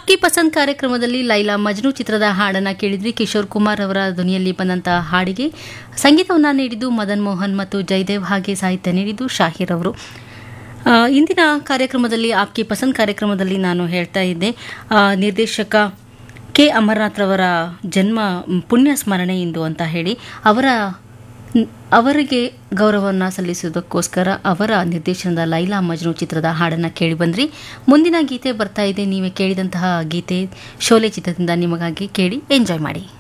ಆಪ್ಕಿ ಪಸಂದ್ ಕಾರ್ಯಕ್ರಮದಲ್ಲಿ ಲೈಲಾ ಮಜ್ನು ಚಿತ್ರದ ಹಾಡನ್ನ ಕೇಳಿದ್ರಿ ಕಿಶೋರ್ ಕುಮಾರ್ ಅವರ ಧ್ವನಿಯಲ್ಲಿ ಬಂದಂತಹ ಹಾಡಿಗೆ ಸಂಗೀತವನ್ನ ನೀಡಿದ್ದು ಮದನ್ ಮೋಹನ್ ಮತ್ತು ಜಯದೇವ್ ಹಾಗೆ ಸಾಹಿತ್ಯ ನೀಡಿದ್ದು ಶಾಹಿರ್ ಅವರು ಆ, ಇಂದಿನ ಕಾರ್ಯಕ್ರಮದಲ್ಲಿ ಆಪ್ಕಿ ಪಸಂದ್ ಕಾರ್ಯಕ್ರಮದಲ್ಲಿ ನಾನು ಹೇಳ್ತಾ ಇದ್ದೆ ಆ, ನಿರ್ದೇಶಕ ಕೆ ಅಮರನಾಥ್ ರವರ ಜನ್ಮ ಮ್, ಪುಣ್ಯ ಸ್ಮರಣೆ ಇಂದು ಅಂತ ಹೇಳಿ ಅವರ ನ್- ಅವರಿಗೆ ಗೌರವವನ್ನು ಸಲ್ಲಿಸುವುದಕ್ಕೋಸ್ಕರ ಅವರ ನಿರ್ದೇಶನದ ಲೈಲಾ ಮಜ್ನು ಚಿತ್ರದ ಹಾಡನ್ನು ಕೇಳಿ ಬಂದ್ರಿ ಮುಂದಿನ ಗೀತೆ ಬರ್ತಾ ಇದೆ ನೀವೇ ಕೇಳಿದಂತಹ ಗೀತೆ ಶೋಲೆ ಚಿತ್ರದಿಂದ ನಿಮಗಾಗಿ ಕೇಳಿ ಎಂಜಾಯ್ ಮಾಡಿ